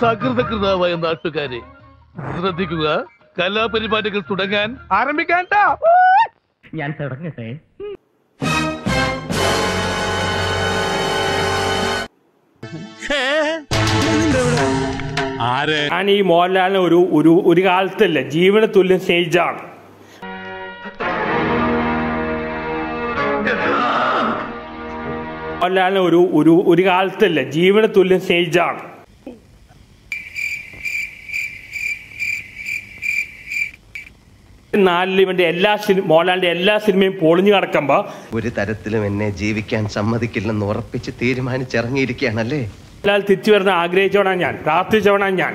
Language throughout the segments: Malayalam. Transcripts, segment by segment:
സകൃതകൃതാവായ നാട്ടുകാരെ ശ്രദ്ധിക്കുക കലാപരിപാടികൾ തുടങ്ങാൻ ആരംഭിക്കാൻ ഞാൻ തുടങ്ങട്ടെ ഞാൻ ഈ മോഹൻലാലിനെ ഒരു ഒരു ഒരു കാലത്തല്ല ജീവന തുല്യം സ്നേഹിച്ചാണ് മോഹൻലാലിനെ ഒരു ഒരു ഒരു കാലത്തല്ല ജീവന തുല്യം സ്നേഹിച്ചാണ് നാലിൽ ഇവന്റെ എല്ലാ സിനിമ മോഹൻലാലിന്റെ എല്ലാ സിനിമയും പൊളിഞ്ഞു കിടക്കുമ്പോ ഒരു തരത്തിലും എന്നെ ജീവിക്കാൻ സമ്മതിക്കില്ലെന്ന് ഉറപ്പിച്ച് തീരുമാനിച്ചിറങ്ങിയിരിക്കുകയാണല്ലേ മോഹൻലാൽ തിരിച്ചു വരുന്ന ആഗ്രഹിച്ചവനാ ഞാൻ പ്രാർത്ഥിച്ചവനാ ഞാൻ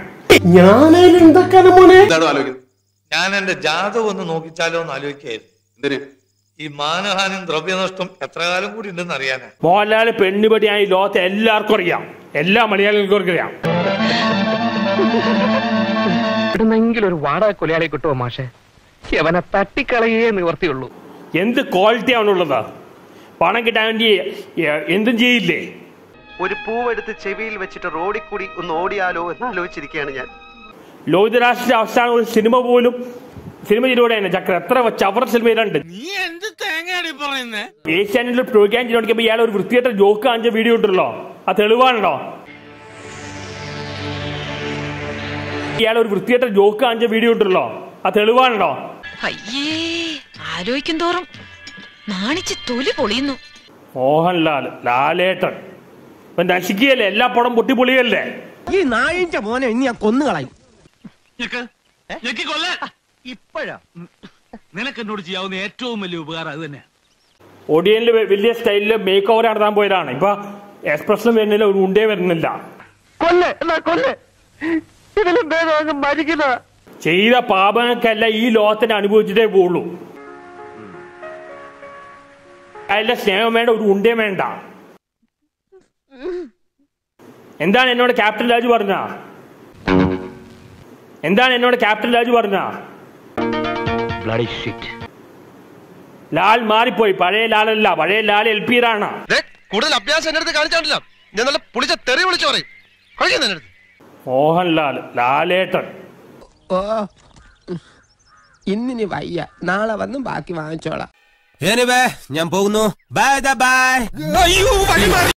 ഞാൻ എന്റെ ജാതകം ഒന്ന് നോക്കിച്ചാലോ എന്ന് ആലോചിക്കായിരുന്നു ഈ മാനഹാനിയും ദ്രവ്യനഷ്ടം എത്ര കാലം കൂടി ഉണ്ടെന്ന് അറിയാനാ മോഹൻലാൽ പെണ്ണുപടിയായി ലോകത്തെ എല്ലാവർക്കും അറിയാം എല്ലാ മലയാളികൾക്കും അറിയാം ഇവിടുന്നെങ്കിലും ഒരു വാടക കൊലയാളി കിട്ടുമോ മാഷെ അവനെ തട്ടിക്കളയേ നിവർത്തിയുള്ളൂ എന്ത് ക്വാളിറ്റി അവനുള്ളത് പണം കിട്ടാൻ വേണ്ടി എ- എന്തും ചെയ്യില്ലേ ഒരു പൂവെടുത്ത് ചെവിയിൽ വെച്ചിട്ട് റോഡിൽ കൂടി ഒന്ന് ഓടിയാലോ എന്ന് ആലോചിച്ചിരിക്കുകയാണ് ഞാൻ ലോഹിതരാഷ്ട്ര അവസാനം ഒരു സിനിമ പോലും സിനിമ ചെയ്തോടെയാണ് ചക്ര എത്ര ചവറ സിനിമയിലുണ്ട് ഏഷ്യാനെറ്റിൽ പ്രോഗ്രാം ചെയ്തോണ്ടിരിക്കുമ്പോ ഇയാൾ ഒരു വൃത്തിയായിട്ട് ജോക്ക് കാണിച്ച വീഡിയോ ഇട്ടല്ലോ ആ തെളിവാണല്ലോ ഇയാൾ ഒരു വൃത്തിയായിട്ട് ജോക്ക് കാണിച്ച വീഡിയോ ഇട്ടല്ലോ ആ തെളിവാണല്ലോ അയ്യേ ആലോചിക്കും തോറും നാണിച്ച് തൊലി പൊളിയുന്നു മോഹൻലാൽ ലാലേട്ടൻ ഇപ്പൊ നശിക്കുകയല്ലേ എല്ലാ പടം പൊട്ടിപ്പൊളിയല്ലേ ഈ നായിന്റെ മോനെ ഇനി ഞാൻ കൊന്നുകളയും ഇപ്പോഴാ നിനക്ക് എന്നോട് ചെയ്യാവുന്ന ഏറ്റവും വലിയ ഉപകാരം അത് തന്നെ ഒടിയനിൽ വലിയ സ്റ്റൈലില് മേക്ക് ഓവർ നടത്താൻ പോയതാണ് ഇപ്പൊ എക്സ്പ്രഷനും വരുന്നില്ല ഒരു ഉണ്ടേ വരുന്നില്ല കൊല്ല് എന്നാ കൊല്ല് ഇതിലും ഭേദം അങ്ങ് മരിക്കുന്ന ചെയ്ത പാപങ്ങൾക്കല്ല ഈ ലോകത്തിന് അനുഭവിച്ചിട്ടേ പോവുള്ളൂ അതിലെ സ്നേഹം വേണ്ട ഒരു ഉണ്ടേ വേണ്ട എന്താണ് എന്നോട് ക്യാപ്റ്റൻ രാജു പറഞ്ഞ എന്താണ് എന്നോട് ക്യാപ്റ്റൻ രാജു പറഞ്ഞ ലാൽ മാറിപ്പോയി പഴയ ലാലല്ല പഴയ ലാൽ എൽ പിയിലാണ് കൂടുതൽ അഭ്യാസം എന്റെ അടുത്ത് കാണിച്ചാണ്ടല്ലോ ഞാൻ നല്ല പുളിച്ച തെറി വിളിച്ചു പറയും കളിക്കാൻ എന്റെ അടുത്ത് മോഹൻലാൽ ലാലേട്ടൻ ഓ ഇന്നിനി വയ്യ നാളെ വന്നും ബാക്കി വാങ്ങിച്ചോളാം ഞാൻ പോകുന്നു ബൈ ബൈ